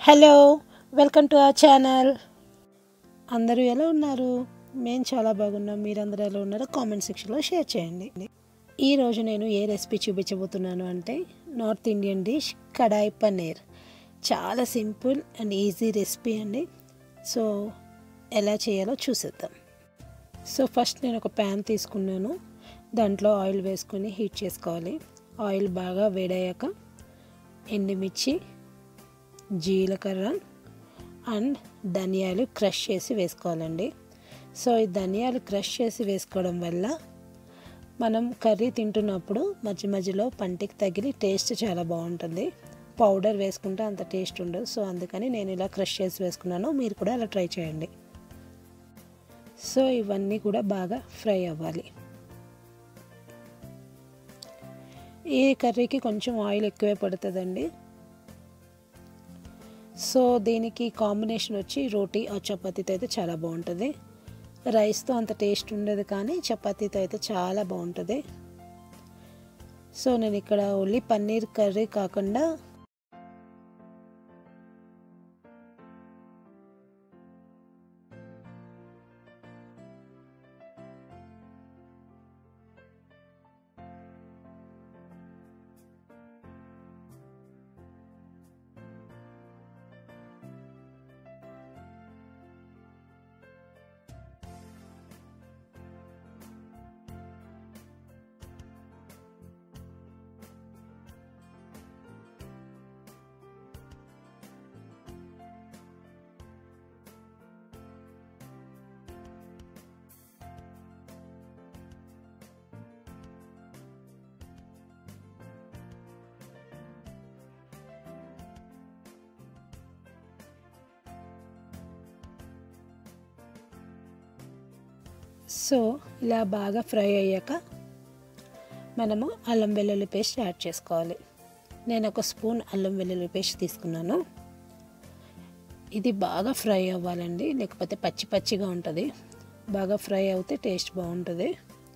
hello welcome to our channel అందరూ ఎలా ఉన్నారు మేము చాలా బాగున్నాం మీరందరూ ఎలా ఉన్నారో కామెంట్ సెక్షన్లో షేర్ చేయండి ఈరోజు నేను ఏ రెసిపీ చూపించబోతున్నాను అంటే north Indian dish kadai paneer చాలా సింపుల్ అండ్ ఈజీ రెసిపీ అండి సో ఎలా చేయాలో చూసేద్దాం సో ఫస్ట్ నేను ఒక ప్యాన్ తీసుకున్నాను దాంట్లో ఆయిల్ వేసుకొని హీట్ చేసుకోవాలి ఆయిల్ బాగా వేడయ్యాక ఎండుమిర్చి జీలకర్ర అండ్ ధనియాలు క్రష్ చేసి వేసుకోవాలండి సో ఈ ధనియాలు క్రష్ చేసి వేసుకోవడం వల్ల మనం కర్రీ తింటున్నప్పుడు మధ్య మధ్యలో పంటికి తగిలి టేస్ట్ చాలా బాగుంటుంది పౌడర్ వేసుకుంటే అంత టేస్ట్ ఉండదు సో అందుకని నేను ఇలా క్రష్ చేసి వేసుకున్నాను మీరు కూడా అలా ట్రై చేయండి సో ఇవన్నీ కూడా బాగా ఫ్రై అవ్వాలి ఈ కర్రీకి కొంచెం ఆయిల్ ఎక్కువే పడుతుందండి సో దీనికి కాంబినేషన్ వచ్చి రోటీ ఆ చపాతీతో అయితే చాలా బాగుంటుంది రైస్తో అంత టేస్ట్ ఉండదు కానీ చపాతీతో అయితే చాలా బాగుంటుంది సో నేను ఇక్కడ ఓన్లీ పన్నీర్ కర్రీ కాకుండా సో ఇలా బాగా ఫ్రై అయ్యాక మనము అల్లం వెల్లుల్లి పేస్ట్ యాడ్ చేసుకోవాలి నేను ఒక స్పూన్ అల్లం వెల్లుల్లి పేస్ట్ తీసుకున్నాను ఇది బాగా ఫ్రై అవ్వాలండి లేకపోతే పచ్చి పచ్చిగా ఉంటుంది బాగా ఫ్రై అవుతే టేస్ట్ బాగుంటుంది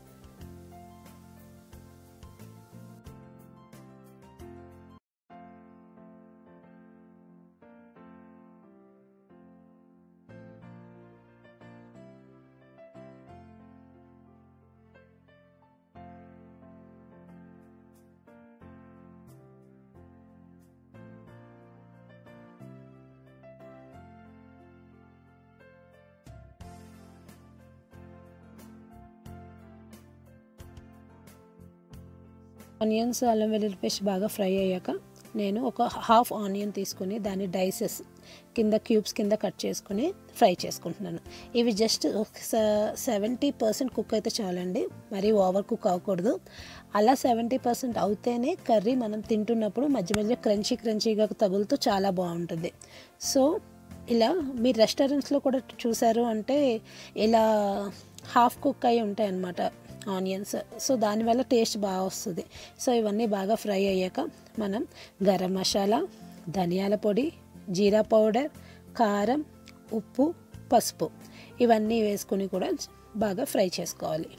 ఆనియన్స్ అల్లం వెల్లుల్లి పేస్ట్ బాగా ఫ్రై అయ్యాక నేను ఒక హాఫ్ ఆనియన్ తీసుకుని దాన్ని డైసెస్ కింద క్యూబ్స్ కింద కట్ చేసుకుని ఫ్రై చేసుకుంటున్నాను ఇవి జస్ట్ సెవెంటీ పర్సెంట్ కుక్ అయితే చాలండి మరీ ఓవర్ కుక్ అవ్వకూడదు అలా సెవెంటీ పర్సెంట్ అవుతేనే కర్రీ మనం తింటున్నప్పుడు మధ్య మధ్య క్రంచీ క్రంచీగా తగులుతూ చాలా బాగుంటుంది సో ఇలా మీరు రెస్టారెంట్స్లో కూడా చూసారు అంటే ఇలా హాఫ్ కుక్ అయి ఉంటాయి అన్నమాట ఆనియన్స్ సో దానివల్ల టేస్ట్ బాగా వస్తుంది సో ఇవన్నీ బాగా ఫ్రై అయ్యాక మనం గరం మసాలా ధనియాల పొడి జీరా పౌడర్ కారం ఉప్పు పసుపు ఇవన్నీ వేసుకుని కూడా బాగా ఫ్రై చేసుకోవాలి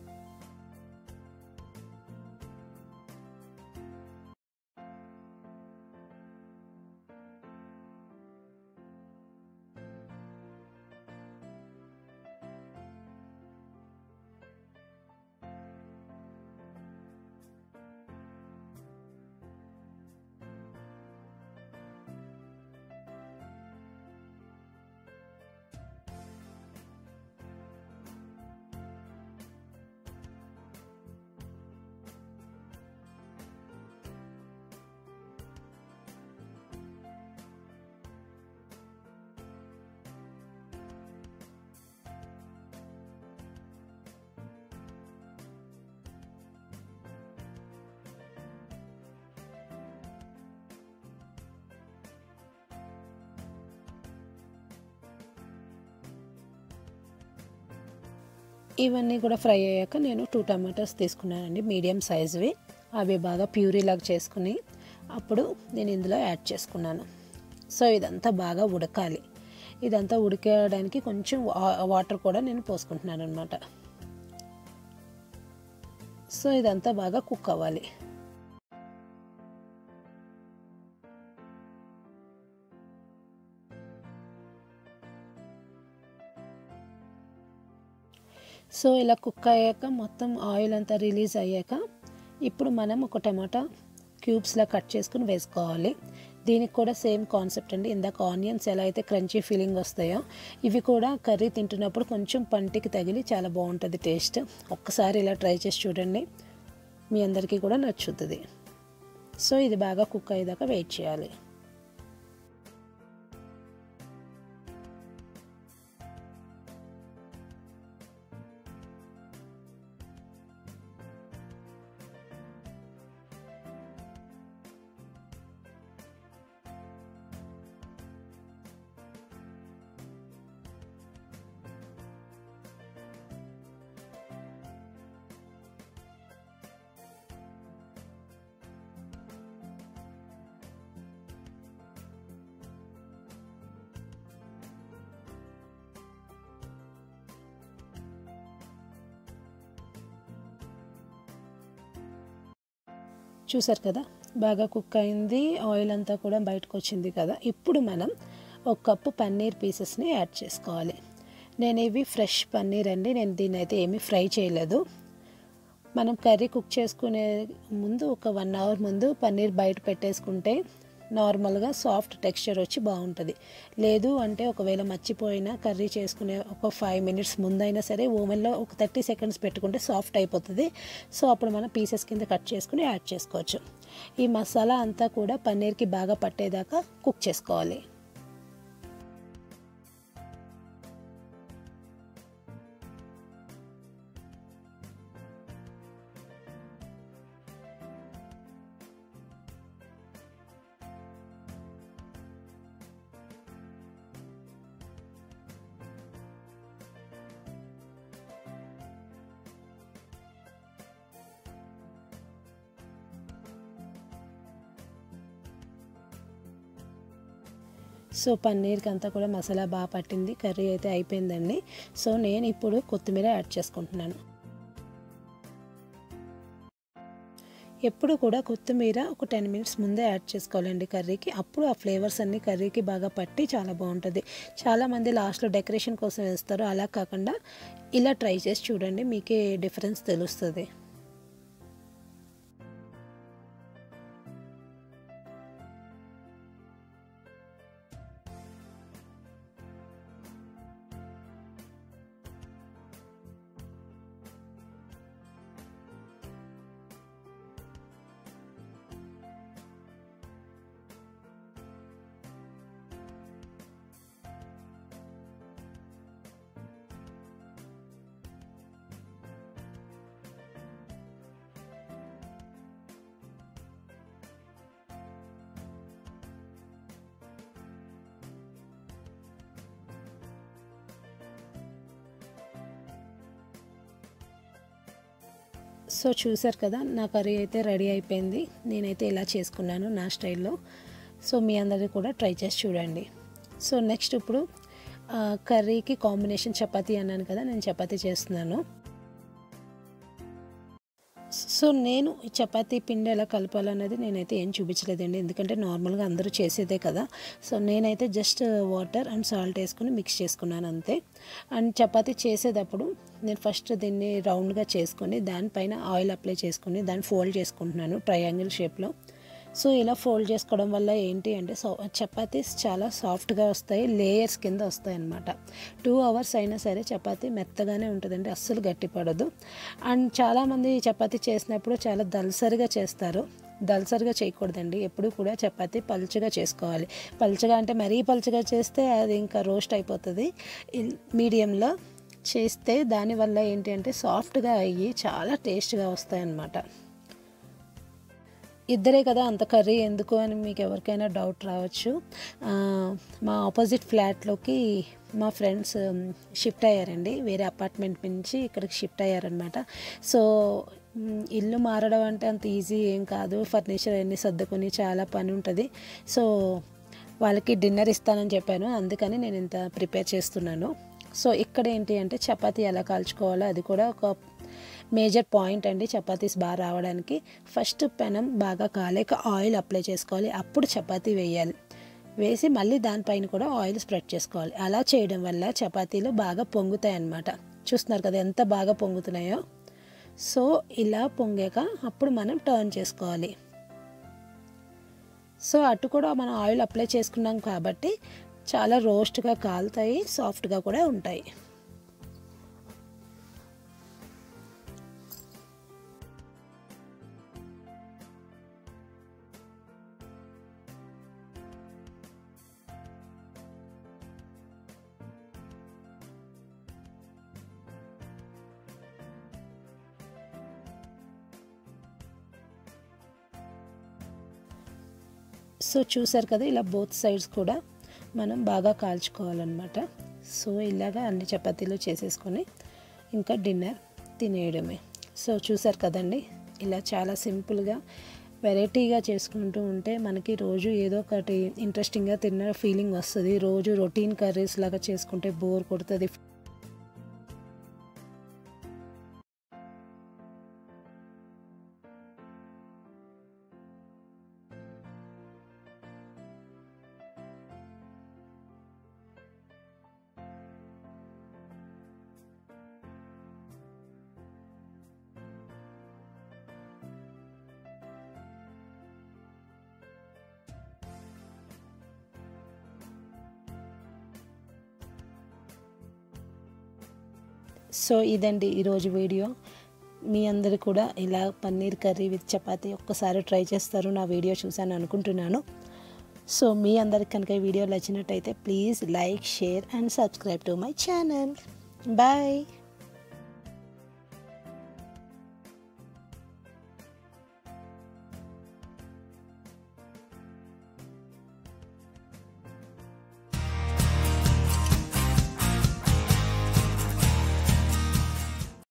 ఇవన్నీ కూడా ఫ్రై అయ్యాక నేను టూ టమాటోస్ తీసుకున్నానండి మీడియం సైజువి అవి బాగా ప్యూరీ లాగా చేసుకుని అప్పుడు నేను ఇందులో యాడ్ చేసుకున్నాను సో ఇదంతా బాగా ఉడకాలి ఇదంతా ఉడకడానికి కొంచెం వాటర్ కూడా నేను పోసుకుంటున్నాను అనమాట సో ఇదంతా బాగా కుక్ అవ్వాలి సో ఇలా కుక్ అయ్యాక మొత్తం ఆయిల్ అంతా రిలీజ్ అయ్యాక ఇప్పుడు మనం ఒక టమాటా క్యూబ్స్లా కట్ చేసుకుని వేసుకోవాలి దీనికి కూడా సేమ్ కాన్సెప్ట్ అండి ఇందాక ఆనియన్స్ ఎలా అయితే క్రంచీ ఫీలింగ్ వస్తాయో ఇవి కూడా కర్రీ తింటున్నప్పుడు కొంచెం పంటికి తగిలి చాలా బాగుంటుంది టేస్ట్ ఒక్కసారి ఇలా ట్రై చేసి చూడండి మీ అందరికీ కూడా నచ్చుతుంది సో ఇది బాగా కుక్ అయ్యేదాకా వెయిట్ చేయాలి చూసారు కదా బాగా కుక్ అయింది ఆయిల్ అంతా కూడా బయటకు వచ్చింది కదా ఇప్పుడు మనం ఒక కప్పు పన్నీర్ పీసెస్ని యాడ్ చేసుకోవాలి నేను ఇవి ఫ్రెష్ పన్నీర్ అండి నేను దీన్ని అయితే ఏమీ ఫ్రై చేయలేదు మనం కర్రీ కుక్ చేసుకునే ముందు ఒక వన్ అవర్ ముందు పన్నీర్ బయట పెట్టేసుకుంటే నార్మల్గా సాఫ్ట్ టెక్స్చర్ వచ్చి బాగుంటుంది లేదు అంటే ఒకవేళ మర్చిపోయినా కర్రీ చేసుకునే ఒక ఫైవ్ మినిట్స్ ముందైనా సరే ఓవెన్లో ఒక థర్టీ సెకండ్స్ పెట్టుకుంటే సాఫ్ట్ అయిపోతుంది సో అప్పుడు మనం పీసెస్ కింద కట్ చేసుకుని యాడ్ చేసుకోవచ్చు ఈ మసాలా అంతా కూడా పన్నీర్కి బాగా పట్టేదాకా కుక్ చేసుకోవాలి సో పన్నీర్కి అంతా కూడా మసాలా బాగా పట్టింది కర్రీ అయితే అయిపోయిందండి సో నేను ఇప్పుడు కొత్తిమీర యాడ్ చేసుకుంటున్నాను ఎప్పుడు కూడా కొత్తిమీర ఒక టెన్ మినిట్స్ ముందే యాడ్ చేసుకోవాలండి కర్రీకి అప్పుడు ఆ ఫ్లేవర్స్ అన్నీ కర్రీకి బాగా పట్టి చాలా బాగుంటుంది చాలామంది లాస్ట్లో డెకరేషన్ కోసం వేస్తారు అలా కాకుండా ఇలా ట్రై చేసి చూడండి మీకే డిఫరెన్స్ తెలుస్తుంది సో చూసారు కదా నా కర్రీ అయితే రెడీ అయిపోయింది నేనైతే ఇలా చేసుకున్నాను నా స్టైల్లో సో మీ అందరికీ కూడా ట్రై చేసి చూడండి సో నెక్స్ట్ ఇప్పుడు ఆ, కర్రీకి కాంబినేషన్ చపాతీ అన్నాను కదా నేను చపాతీ చేస్తున్నాను సో నేను ఈ చపాతీ పిండి ఎలా కలపాలన్నది నేనైతే ఏం చూపించలేదండి ఎందుకంటే నార్మల్గా అందరూ చేసేదే కదా సో నేనైతే జస్ట్ వాటర్ అండ్ సాల్ట్ వేసుకుని మిక్స్ చేసుకున్నాను అంతే అండ్ చపాతీ చేసేటప్పుడు నేను ఫస్ట్ దీన్ని రౌండ్గా చేసుకొని దానిపైన ఆయిల్ అప్లై చేసుకుని దాన్ని ఫోల్డ్ చేసుకుంటున్నాను ట్రయాంగిల్ షేప్లో సో ఇలా ఫోల్డ్ చేసుకోవడం వల్ల ఏంటి అంటే సో చపాతీస్ చాలా సాఫ్ట్గా వస్తాయి లేయర్స్ కింద వస్తాయి అన్నమాట టూ అవర్స్ అయినా సరే చపాతీ మెత్తగానే ఉంటుందండి అస్సలు గట్టిపడదు అండ్ చాలామంది చపాతీ చేసినప్పుడు చాలా దల్సరిగా చేస్తారు దల్సరిగా చేయకూడదండి ఎప్పుడు కూడా చపాతీ పలుచగా చేసుకోవాలి పలుచగా అంటే మరీ పలుచగా చేస్తే అది ఇంకా రోస్ట్ అయిపోతుంది మీడియంలో చేస్తే దానివల్ల ఏంటి అంటే సాఫ్ట్గా అయ్యి చాలా టేస్ట్గా వస్తాయి అన్నమాట ఇద్దరే కదా అంత కర్రీ ఎందుకు అని మీకు ఎవరికైనా డౌట్ రావచ్చు ఆ, మా ఆపోజిట్ ఫ్లాట్లోకి మా ఫ్రెండ్స్ షిఫ్ట్ అయ్యారండి వేరే అపార్ట్మెంట్ నుంచి ఇక్కడికి షిఫ్ట్ అయ్యారనమాట సో మ్, ఇల్లు మారడం అంటే అంత ఈజీ ఏం కాదు ఫర్నిచర్ అన్ని సర్దుకొని చాలా పని ఉంటుంది సో వాళ్ళకి డిన్నర్ ఇస్తానని చెప్పాను అందుకని నేను ఇంత ప్రిపేర్ చేస్తున్నాను సో ఇక్కడ ఏంటి అంటే చపాతీ ఎలా కాల్చుకోవాలో అది కూడా ఒక మేజర్ పాయింట్ అండి చపాతీస్ బాగా రావడానికి ఫస్ట్ పెనం బాగా కాలేక ఆయిల్ అప్లై చేసుకోవాలి అప్పుడు చపాతీ వేయాలి వేసి మళ్ళీ దానిపైన కూడా ఆయిల్ స్ప్రెడ్ చేసుకోవాలి అలా చేయడం వల్ల చపాతీలు బాగా పొంగుతాయి అన్నమాట చూస్తున్నారు కదా ఎంత బాగా పొంగుతున్నాయో సో ఇలా పొంగాక అప్పుడు మనం టర్న్ చేసుకోవాలి సో అటు కూడా మనం ఆయిల్ అప్లై చేసుకున్నాం కాబట్టి చాలా రోస్ట్గా కాలుతాయి సాఫ్ట్గా కూడా ఉంటాయి సో చూసారు కదా ఇలా బోత్ సైడ్స్ కూడా మనం బాగా కాల్చుకోవాలన్నమాట సో ఇలాగా అన్ని చపాతీలు చేసేసుకొని ఇంకా డిన్నర్ తినేయడమే సో చూసారు కదండి ఇలా చాలా సింపుల్గా వెరైటీగా చేసుకుంటూ ఉంటే మనకి రోజు ఏదో ఒకటి ఇంట్రెస్టింగ్గా తిన్న ఫీలింగ్ వస్తుంది రోజు రొటీన్ కర్రీస్ లాగా చేసుకుంటే బోర్ కొడుతుంది సో ఇదండి ఈరోజు వీడియో మీ అందరు కూడా ఇలా పన్నీర్ కర్రీ విత్ చపాతీ ఒక్కసారి ట్రై చేస్తారు నా వీడియో చూసాను అనుకుంటున్నాను సో మీ అందరికి కనుక ఈ వీడియో నచ్చినట్టయితే please like share and subscribe to my channel bye